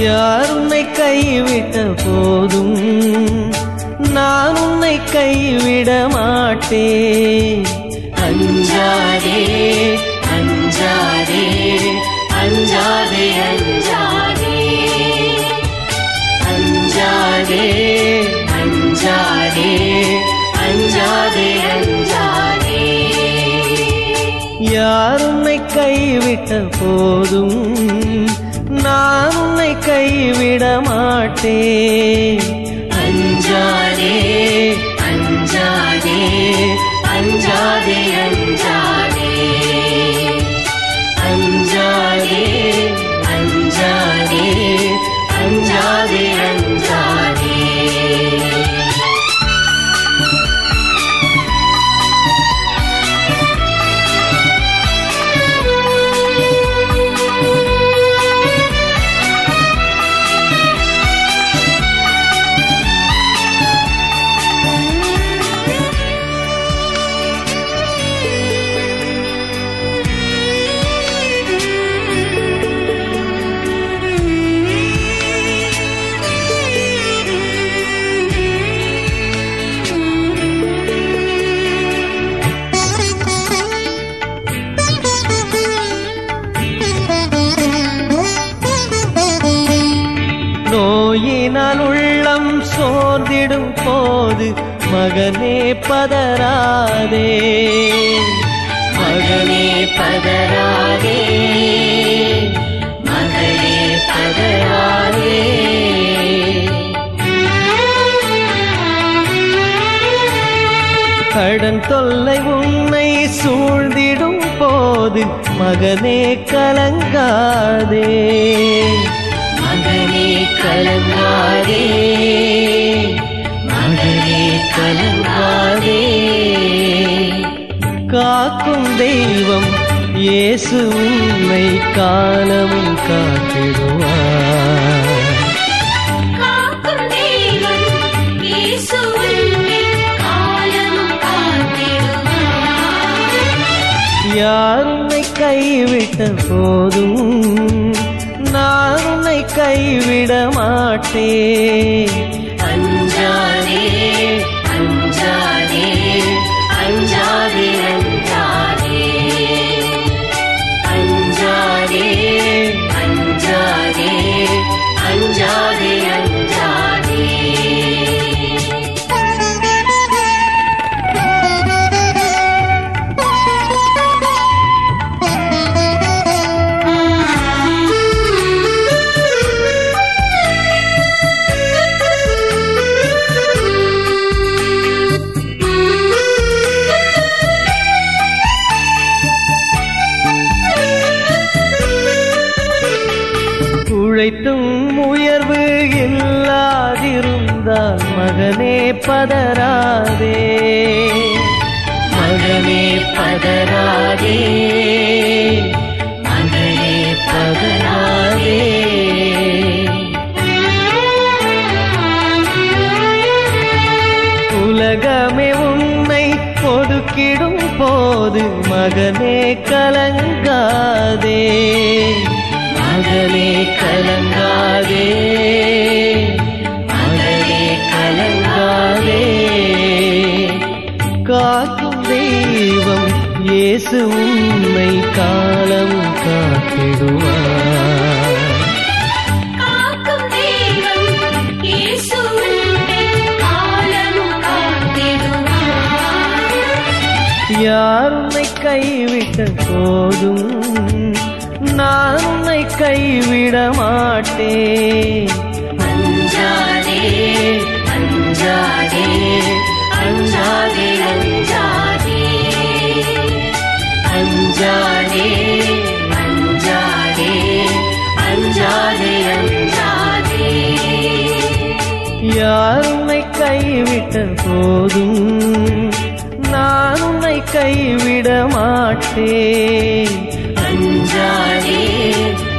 யார் உன்னை கைவிட்ட போதும் நான் உன்னை கைவிட மாட்டேன் அஞ்சாதே அஞ்சாதே அஞ்சாதே அஞ்சாதே அஞ்சாதே அஞ்சாதே அஞ்சாதே அஞ்சாதே யார் உன்னை கைவிட்ட போதும் நான் உன்னை கைவிட மாட்டேன் அஞ்சாதே அஞ்சாதே அஞ்சாதே அஞ்சாதே அஞ்சாதே அஞ்சாதே அஞ்சாதே அஞ்சாதே நோயினால் உள்ளம் சோர்ந்திடும் போது மகனே பதறாதே மகனே பதறாதே மகளே பதறாதே கடன் தொல்லை உன்னை சூழ்ந்திடும் போது மகனே கலங்காதே மகனே கலங்காதே மகளே கலங்காதே காக்கும் தெய்வம் இயேசு உன்னை காலமும் காத்திடுவார் காக்கும் தெய்வம் இயேசு உன்னை காலமும் காத்திடுவார் யார் உன்னை கைவிட்ட போதும் நான் உன்னை கைவிட மாட்டேன் அஞ்சாதே அஞ்சாதே அஞ்சாதே அஞ்சாதே அஞ்சாதே அஞ்சாதே அஞ்சாதே உழைத்தும் உயர்வு இல்லாதிருந்தால் மகனே பதறாதே மகனே பதறாதே மகனே பதறாதே உலகமே உன்னை ஒதுக்கிடும் போது மகனே கலங்காதே மகளே கலங்காதே மகளே கலங்காதே காக்கும் தெய்வம் இயேசு உன்னை காலம் காத்திடுவார் காக்கும் தெய்வம் இயேசு உன்னை காலமும் காத்திடுவார் யார் உன்னை கைவிட்ட போதும் நான் உன்னை கைவிட மாட்டேன் அஞ்சாதே அஞ்சாதே அஞ்சாதே அஞ்சாதே அஞ்சாதே அஞ்சாதே அஞ்சாதே அஞ்சாதே யார் உன்னை கைவிட்ட போதும் நான் உன்னை கைவிட மாட்டேன் அஞ்சாதே